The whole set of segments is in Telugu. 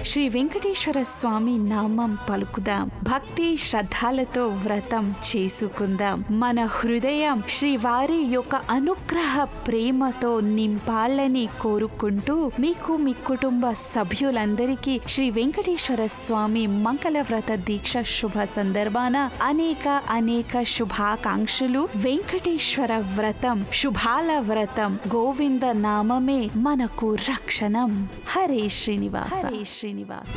శ్రీ వెంకటేశ్వర స్వామి నామం పలుకుదాం భక్తి శ్రద్ధలతో వ్రతం చేసుకుందాం మన హృదయం శ్రీవారి యొక్క అనుగ్రహ ప్రేమతో నింపాలని కోరుకుంటూ మీకు మీ కుటుంబ సభ్యులందరికీ శ్రీ వెంకటేశ్వర స్వామి మంగళ వ్రత దీక్ష శుభ సందర్భాన అనేక అనేక శుభాకాంక్షలు వెంకటేశ్వర వ్రతం శుభాల వ్రతం గోవింద నామమే మనకు రక్షణం హరే శ్రీనివాస హరే శ్రీనివాస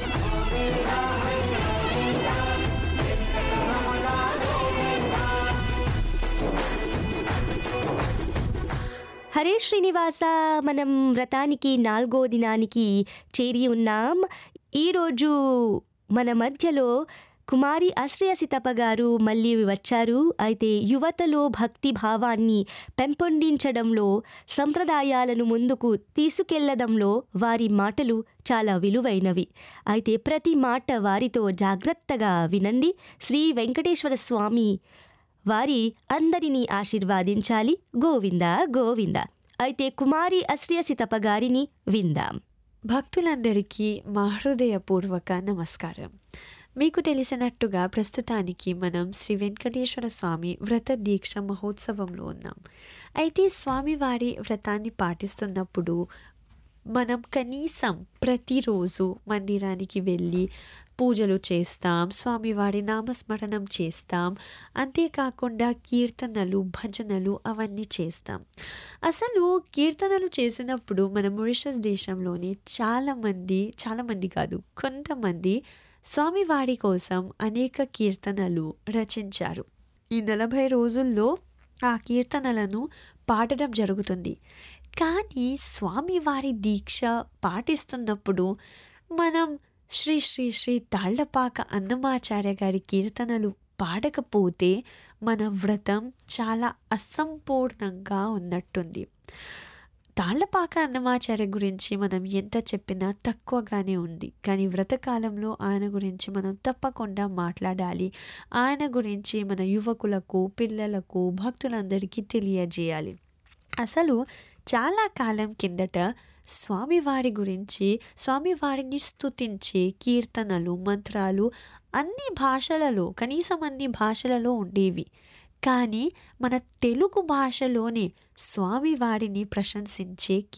హరే శ్రీనివాస మనం వ్రతానికి నాలుగో దినానికి చేరి ఉన్నాం ఈరోజు మన మధ్యలో కుమారి అశ్రయ సితప గారు మళ్ళీ వచ్చారు అయితే యువతలో భక్తి భావాన్ని పెంపొందించడంలో సంప్రదాయాలను ముందుకు తీసుకెళ్లడంలో వారి మాటలు చాలా విలువైనవి అయితే ప్రతి మాట వారితో జాగ్రత్తగా వినండి శ్రీ వెంకటేశ్వర స్వామి వారి అందరినీ ఆశీర్వాదించాలి గోవింద గోవింద అయితే కుమారి అశ్రయ సితప గారిని విందాం భక్తులందరికీ మా హృదయపూర్వక నమస్కారం మీకు తెలిసినట్టుగా ప్రస్తుతానికి మనం శ్రీ వెంకటేశ్వర స్వామి వ్రత దీక్ష మహోత్సవంలో ఉన్నాం అయితే స్వామివారి వ్రతాన్ని పాటిస్తున్నప్పుడు మనం కనీసం ప్రతిరోజు మందిరానికి వెళ్ళి పూజలు చేస్తాం స్వామివారి నామస్మరణం చేస్తాం అంతేకాకుండా కీర్తనలు భజనలు అవన్నీ చేస్తాం అసలు కీర్తనలు చేసినప్పుడు మన మొరిషస్ దేశంలోని చాలామంది చాలామంది కాదు కొంతమంది స్వామివారి కోసం అనేక కీర్తనలు రచించారు ఈ నలభై రోజుల్లో ఆ కీర్తనలను పాడడం జరుగుతుంది కానీ స్వామివారి దీక్ష పాటిస్తున్నప్పుడు మనం శ్రీ శ్రీ శ్రీ తాళ్లపాక అన్నమాచార్య గారి కీర్తనలు పాడకపోతే మన వ్రతం చాలా అసంపూర్ణంగా ఉన్నట్టుంది తాళ్లపాక అన్నమాచార్య గురించి మనం ఎంత చెప్పినా తక్కువగానే ఉంది కానీ వ్రతకాలంలో ఆయన గురించి మనం తప్పకుండా మాట్లాడాలి ఆయన గురించి మన యువకులకు పిల్లలకు భక్తులందరికీ తెలియజేయాలి అసలు చాలా కాలం కిందట స్వామివారి గురించి స్వామివారిని స్తుతించే కీర్తనలు మంత్రాలు అన్ని భాషలలో కనీసం అన్ని భాషలలో ఉండేవి కానీ మన తెలుగు భాషలోనే స్వామివారిని ప్రశంసించే